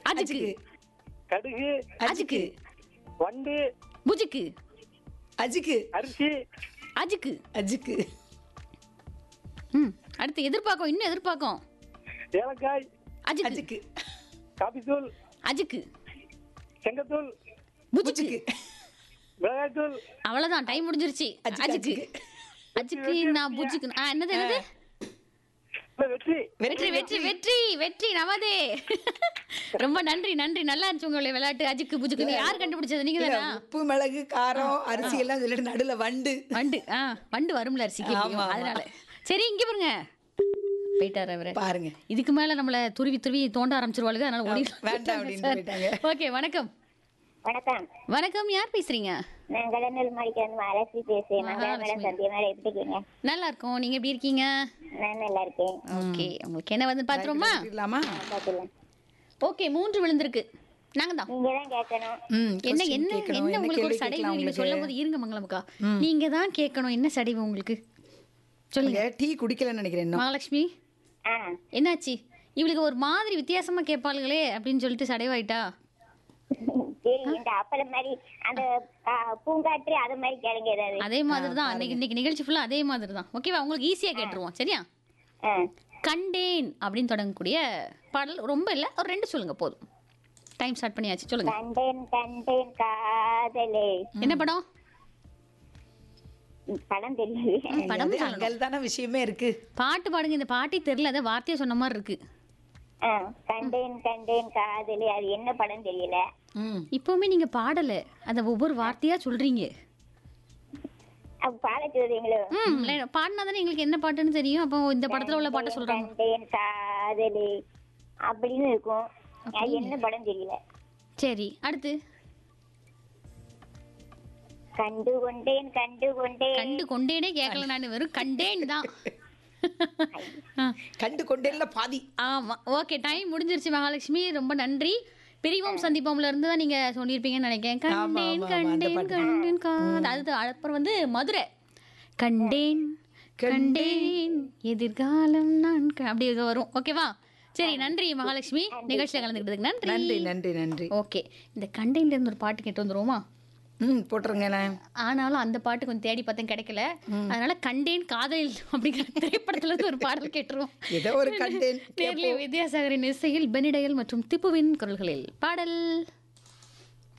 அஜுக்கு கடுகு அஜுக்கு வண்டு புஜுக்கு அஜுக்கு அரிசி அஜுக்கு அஜுக்கு ம் அடுத்து எதிர்பார்க்கும் இன்னும் எதிர்பார்க்கும் ஏலக்காய் அஜுக்கு அஜுக்கு காபி தூள் அஜுக்கு செங்கத்தூள் புஜுக்கு மிளகாய்த்தூள் அவ்வளவுதான் டைம் முடிஞ்சிருச்சு அஜுக்கு, அஜுக்கு அஜுக்கு நான் புஜுக்கு ஆ என்னது என்னது இல்ல, வெற்றி வெற்றி வெற்றி வெற்றி வெற்றி நமதே ரொம்ப நன்றி நன்றி நல்லா இருந்துச்சு உங்களுடைய விளையாட்டு அஜுக்கு புஜுக்கு யார் கண்டுபிடிச்சது நீங்க இல்ல, தானா உப்பு மிளகு காரம் அரிசி எல்லாம் சொல்லிட்டு நடுவுல வண்டு வண்டு ஆ வண்டு வரும்ல அரிசிக்கு ஆமா, எப்படியும், ஆமா. அதனால சரி இங்க பாருங்க போயிட்டாரு அவரு பாருங்க இதுக்கு மேல நம்மள துருவி துருவி தோண்ட ஆரம்பிச்சிருவாளுங்க அதனால ஓடி வேண்டாம் அப்படின்னு போயிட்டாங்க. ஓகே வணக்கம் வணக்கம் வணக்கம் யார் பேசுறீங்க நான் கடனூர் மாடிக்கு வந்து மகாலட்சுமி பேசுறேன் மங்களா மேடம் மகாலட்சுமி. சந்தியா மேடம் எப்படி இருக்கீங்க நல்லா இருக்கோம் நீங்க எப்படி இருக்கீங்க நான் நல்லா இருக்கேன் ஓகே உங்களுக்கு என்ன வந்து பாத்துருமா இல்லாமா பார்த்துலாம் ஓகே மூன்று விழுந்திருக்கு நாங்க தான் நீங்க தான் கேட்கணும் ம் என்ன question என்ன கேட்கணும், என்ன உங்களுக்கு ஒரு கேள்வி சடைவு கேட்கலாம் நீங்க உங்களுக்கு? சொல்லும் போது இருங்க மங்களமுக்கா நீங்க தான் கேட்கணும் என்ன சடைவு உங்களுக்கு சொல்லுங்க நீங்க டீ குடிக்கலன்னு நினைக்கிறேன் இன்னும். மகாலட்சுமி ஆ என்னாச்சு இவளுக்கு ஒரு மாதிரி வித்தியாசமா கேட்பாளுங்களே அப்படின்னு சொல்லிட்டு சடைவாயிட்டா சரி இந்த அப்பளம் மாதிரி அந்த ஆ, பூங்காற்று அது மாதிரி கேளுங்க ஏதாவது அதே மாதிரி தான் அன்னைக்கு இன்னைக்கு நிகழ்ச்சி ஃபுல்லா அதே மாதிரி தான் ஓகேவா உங்களுக்கு ஈஸியா கேட்டுருவோம் சரியா ஆ கண்டேன் அப்படின்னு தொடங்கக்கூடிய பாடல் ரொம்ப இல்ல ஒரு ரெண்டு சொல்லுங்க போதும் டைம் ஸ்டார்ட் பண்ணியாச்சு சொல்லுங்க கண்டேன் கண்டேன் காதலே என்ன படம் படம் தெரியுது படம் அது சொல்லணும் அங்கல் தானே விஷயமே இருக்கு பாட்டு பாடுங்க இந்த பாட்டே தெரியல அதை வார்த்தையை சொன்ன மாதிரி இருக்கு ஆ, கண்டேன் கண்டேன் காதலே அது என்ன படம் தெரியல ம் இப்பவுமே நீங்க பாடல அத ஒவ்வொரு வார்த்தையா சொல்றீங்க அப்ப பாட சொல்றீங்களோ ம் பாடினா தானே எங்களுக்கு என்ன பாட்டுன்னு தெரியும் அப்போ இந்த படத்துல உள்ள பாட்டை சொல்றாங்க கண்டேன் காதலே அப்படின்னு இருக்கும் அது என்ன படம் தெரியல சரி அடுத்து கண்டு கொண்டேன் கண்டு கொண்டேன் கண்டு கொண்டேனே கேட்கல நான் வெறும் கண்டேன் தான் ஆ, கண்டு கொண்டேன்ல பாதி ஆமா ஓகே டைம் முடிஞ்சிருச்சு மகாலட்சுமி ரொம்ப நன்றி பிரிவோம் சந்திப்போம்ல இருந்து தான் நீங்க சொல்லியிருப்பீங்கன்னு நினைக்கிறேன் ஆமா, கண்டேன் ஆமா, ஆமா, அந்த கண்டேன் பாட்டு. கண்டேன் காது அது அப்புறம் வந்து மதுரை கண்டேன் கண்டேன் எதிர்காலம் நான் க- அப்படி இது வரும் ஓகேவா சரி நன்றி மகாலட்சுமி நிகழ்ச்சியில் கலந்துக்கிட்டதுக்கு நன்றி நன்றி நன்றி நன்றி ஓகே இந்த கண்டேன்ல இருந்து ஒரு பாட்டு கேட்டு வந்துருவோமா ம் போட்டுருங்களேன் ஆனாலும் அந்த பாட்டு கொஞ்சம் தேடி பார்த்தேன் கிடைக்கல அதனால கண்டேன் காதல் அப்படிங்கிற திரைப்படத்துல இருந்து ஒரு பாடல் கேட்டுருவோம் ஏதோ ஒரு கண்டேன் நேர்ல வித்யாசாகரின் இசையில் பெனிடயல் மற்றும் திப்புவின் குரல்களில் பாடல்